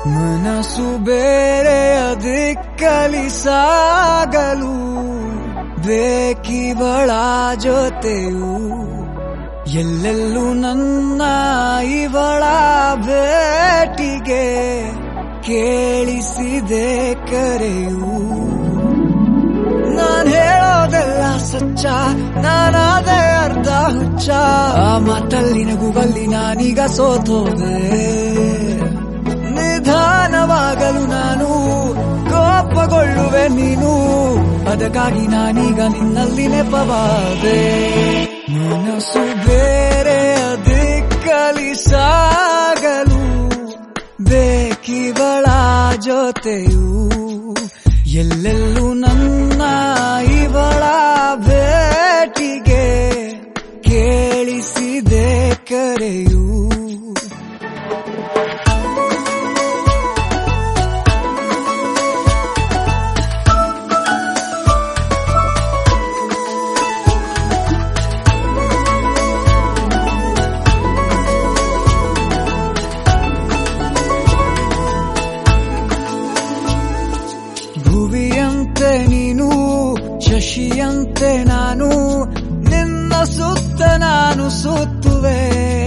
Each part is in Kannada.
ಮನಸ್ಸು ಬೇರೆಯ ದಿಕ್ಕಲಿ ಸಾಗಲು ಬೇಕಿವಳ ಜೊತೆಯು ಎಲ್ಲೆಲ್ಲೂ ನನ್ನ ಇವಳ ಭೇಟಿಗೆ ಕೇಳಿಸಿದೆ ಕರೆಯು ನಾನ್ ಹೇಳೋದೆಲ್ಲ ಸಚ್ಚ ನಾನಾದೆ ಅರ್ಧ ಹುಚ್ಚ ಆ ಮಾತಲ್ಲಿ ನಗುವಲ್ಲಿ ನಾನೀಗ ಸೋತೋದೆ ನಿಧಾನವಾಗಲು ನಾನು ಕೋಪಗೊಳ್ಳುವೆ ನೀನು ಅದಕ್ಕಾಗಿ ನಾನೀಗ ನಿನ್ನಲ್ಲಿ ನೆಪವಾದೆ ಮನಸ್ಸು ಬೇರೆ ದಿಕ್ಕಲಿ ಸಾಗಲು ಬೇಕಿವಳ ಜೊತೆಯು ಎಲ್ಲೆಲ್ಲೂ ನನ್ನ ಇವಳ ಭೇಟಿಗೆ ಕೇಳಿಸಿದೆ ಕರೆಯು ಭುವಿಯಂತೆ ನೀನು ಶಶಿಯಂತೆ ನಾನು ನಿನ್ನ ಸುತ್ತ ನಾನು ಸುತ್ತುವೆ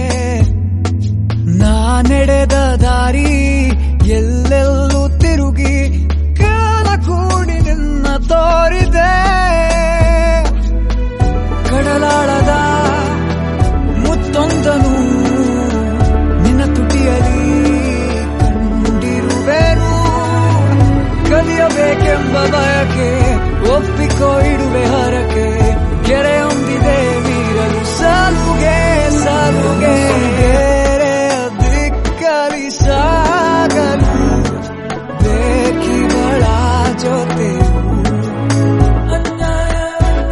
ನಾನೆಡೆದ ದಾರಿ ಎಲ್ಲೆಲ್ಲೂ ತಿರುಗಿ ಕಾಲ ಕೂಡಿ ನಿನ್ನ ತೋರಿದೆ ಕಡಲಾಳದ ಮುತ್ತೊಂದನು ನಿನ್ನ ತುಟಿಯಲಿ ಕಂಡಿರುವೆನು ಕಲಿಯಬೇಕೆಂಬ ಬಯಕೆ ಒಪ್ಪಿಕೋ ಇಡುವೆ ಹರಕೆ ಕೆರೆಯೊಂದಿದೆ ಮೀರಲು ಸಾಲುಗೆ ಸಾಲುಗೆ ಬೇರೆ ದಿಕ್ಕಲಿ ಸಾಗಲು ಬೇಕಿವಳ ಜೊತೆಯು ಅನ್ಯಾಯ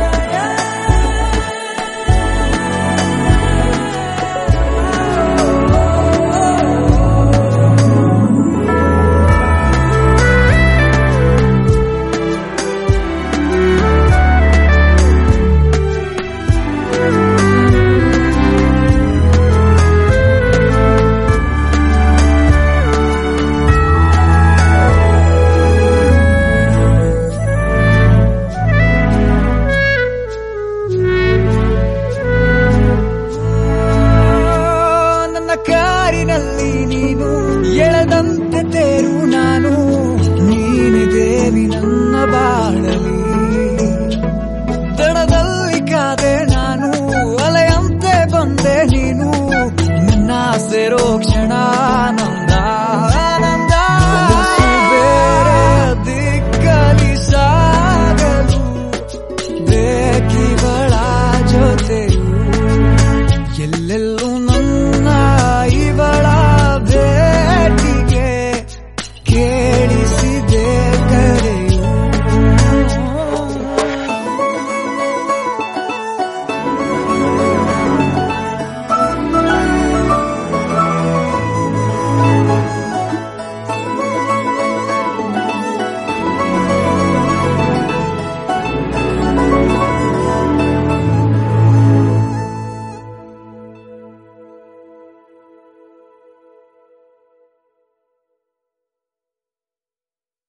ನನ್ನ ಕಾರಿನಲ್ಲಿ ನೀನು ಎಳೆದಂತೆ ತೇರು ನಾನು ನೀನೆ ದೇವಿ ನನ್ನ